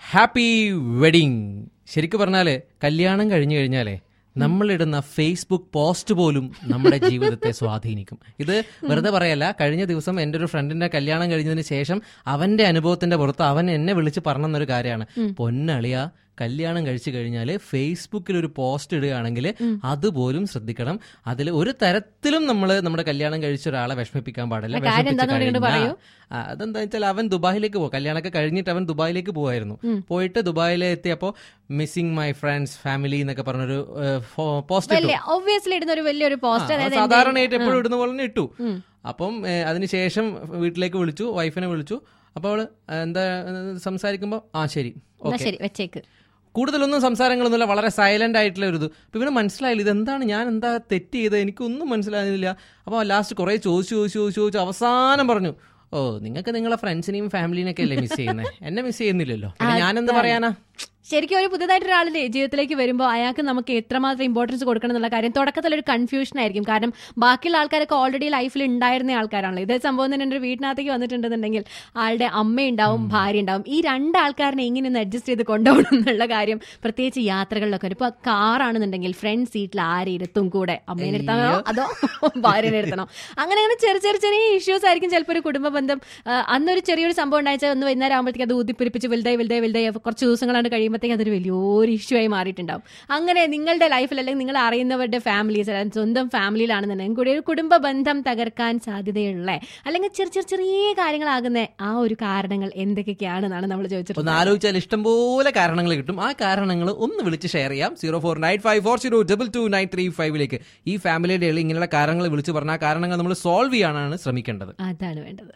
happy wedding ശരിക്കും പറഞ്ഞാല് കല്യാണം കഴിഞ്ഞു കഴിഞ്ഞാലേ നമ്മളിടുന്ന ഫേസ്ബുക്ക് പോസ്റ്റ് പോലും നമ്മുടെ ജീവിതത്തെ സ്വാധീനിക്കും ഇത് വെറുതെ പറയല്ല കഴിഞ്ഞ ദിവസം എൻ്റെ ഒരു ഫ്രണ്ടിന്റെ കല്യാണം കഴിഞ്ഞതിന് ശേഷം അവന്റെ അനുഭവത്തിന്റെ പുറത്ത് അവൻ എന്നെ വിളിച്ച് പറഞ്ഞെന്നൊരു കാര്യമാണ് പൊന്നളിയ കല്യാണം കഴിച്ചു കഴിഞ്ഞാൽ ഫേസ്ബുക്കിൽ ഒരു പോസ്റ്റ് ഇടുകയാണെങ്കിൽ അതുപോലും ശ്രദ്ധിക്കണം അതിൽ ഒരു തരത്തിലും നമ്മൾ നമ്മുടെ കല്യാണം കഴിച്ച ഒരാളെ വിഷമിപ്പിക്കാൻ പാടില്ല ആ, കാര്യം എന്താന്ന് വിഷമിപ്പിച്ച് പറഞ്ഞിട്ട് കഴിഞ്ഞാ- ആ, അതെന്താ വെച്ചാൽ അവൻ ദുബായിലേക്ക് പോകും കല്യാണമൊക്കെ കഴിഞ്ഞിട്ട് അവൻ ദുബായിലേക്ക് പോകുമായിരുന്നു പോയിട്ട് ദുബായിൽ എത്തിയപ്പോ മിസ്സിംഗ് മൈ ഫ്രണ്ട്സ് ഫാമിലി എന്നൊക്കെ പറഞ്ഞൊരു പോസ്റ്റ് ഇട്ടു വലിയ ഒബ്വിയസ്ലി ഇടുന്ന ഒരു വലിയൊരു പോസ്റ്റ് ആ, അതായത് സാധാരണയായിട്ട് എപ്പോഴും ഇടുന്ന പോലെ തന്നെ ഇട്ടു അപ്പം ഏ, അതിനുശേഷം വീട്ടിലേക്ക് വിളിച്ചു വൈഫിനെ വിളിച്ചു അപ്പോൾ അവള് എന്താ ഏ, സംസാരിക്കുമ്പോ ആ ശരി എന്നാ ഓക്കെ ശരി വെച്ചേക്ക് കൂടുതലൊന്നും സംസാരങ്ങളൊന്നുമില്ല വളരെ സൈലന്റ് ആയിട്ടുള്ള ഒരു ഇത് അപ്പൊ ഇവന് മനസ്സിലായില്ല ഇതെന്താണ് ഞാൻ എന്താ തെറ്റ് ചെയ്തത് എനിക്കൊന്നും മനസ്സിലാകുന്നില്ല അപ്പോൾ ലാസ്റ്റ് കുറെ ചോദിച്ചു ചോദിച്ചു ചോദിച്ചു ചോദിച്ചു അവസാനം പറഞ്ഞു ഓ നിങ്ങൾക്ക് നിങ്ങളെ ഫ്രണ്ട്സിനെയും ഫാമിലിനെയൊക്കെ അല്ലേ മിസ് ചെയ്യുന്നത് എന്നെ മിസ് ചെയ്യുന്നില്ലല്ലോ പിന്നെ ഞാൻ എന്ത് പറയാനാ ശരിക്കും ഒരു പുതുതായിട്ട് ഒരാളിലെ ജീവിതത്തിലേക്ക് വരുമ്പോൾ അയാൾക്ക് നമുക്ക് എത്രമാത്രം ഇമ്പോർട്ടൻസ് കൊടുക്കണം എന്നുള്ള കാര്യം തുടക്കത്തിൽ ഒരു കൺഫ്യൂഷൻ ആയിരിക്കും കാരണം ബാക്കിയുള്ള ആൾക്കാരൊക്കെ ഓൾറെഡി ലൈഫിൽ ഉണ്ടായിരുന്ന ആൾക്കാരാണല്ലോ ഇതേ സംഭവം തന്നെ എൻ്റെ വീട്ടിനകത്തേക്ക് വന്നിട്ടുണ്ടെന്നുണ്ടെങ്കിൽ ആളുടെ അമ്മയുണ്ടാവും ഭാര്യ ഉണ്ടാവും ഈ രണ്ട് ആൾക്കാരനെ എങ്ങനെ ഒന്ന് അഡ്ജസ്റ്റ് ചെയ്ത് കൊണ്ടുപോകണം എന്നുള്ള കാര്യം പ്രത്യേകിച്ച് യാത്രകളിലൊക്കെ ഇപ്പോൾ കാറാണെന്നുണ്ടെങ്കിൽ ഫ്രണ്ട് സീറ്റിൽ ആരെ ഇരുത്തും കൂടെ അമ്മേനെ ഇരുത്താനോ അതോ ഭാര്യനെ ഇരുത്തണോ അങ്ങനെ അങ്ങനെ ചെറിയ ചെറിയ ചെറിയ ഇഷ്യൂസ് ആയിരിക്കും ചിലപ്പോൾ ഒരു കുടുംബ ബന്ധം ആ, അന്നൊരു ചെറിയൊരു സംഭവം ഉണ്ടായിച്ചാൽ ഒന്ന് വൈകുന്നേരം ആകുമ്പോഴത്തേക്ക് അത് ഊതിപ്പിരിപ്പിച്ച് വലുതായി വലുതായി വലുതായി അപ്പൊ കുറച്ച് ദിവസങ്ങളാണ് കഴിയുമ്പോഴത്തേക്ക് അതൊരു വലിയൊരു ഇഷ്യൂ ആയി മാറിയിട്ടുണ്ടാവും അങ്ങനെ നിങ്ങളുടെ ലൈഫിൽ അല്ലെങ്കിൽ നിങ്ങൾ അറിയുന്നവരുടെ ഫാമിലീസ് അല്ലെങ്കിൽ സ്വന്തം ഫാമിലിയിലാണെന്നുണ്ടെങ്കിൽ കൂടി ഒരു കുടുംബ ബന്ധം തകർക്കാൻ സാധ്യതയുള്ള അല്ലെങ്കിൽ ചെറിയ ചെറിയ ചെറിയ കാര്യങ്ങളാകുന്ന ആ ഒരു കാരണങ്ങൾ എന്തൊക്കെയാണെന്നാണ് നമ്മൾ ഒന്ന് ചോദിച്ചിട്ടുള്ളത് ആലോചിച്ചാൽ ഇഷ്ടംപോലെ കാരണങ്ങൾ കിട്ടും ആ കാരണങ്ങൾ ഒന്ന് വിളിച്ച് ഷെയർ ചെയ്യാം zero four nine five four zero double two nine three ഫൈവിലേക്ക് ഈ ഫാമിലിയുടെ ഇടയിൽ ഇങ്ങനെയുള്ള കാരണങ്ങൾ വിളിച്ച് പറഞ്ഞ ആ കാരണങ്ങൾ നമ്മൾ സോൾവ് ചെയ്യാനാണ് ശ്രമിക്കേണ്ടത് അതാണ് വേണ്ടത്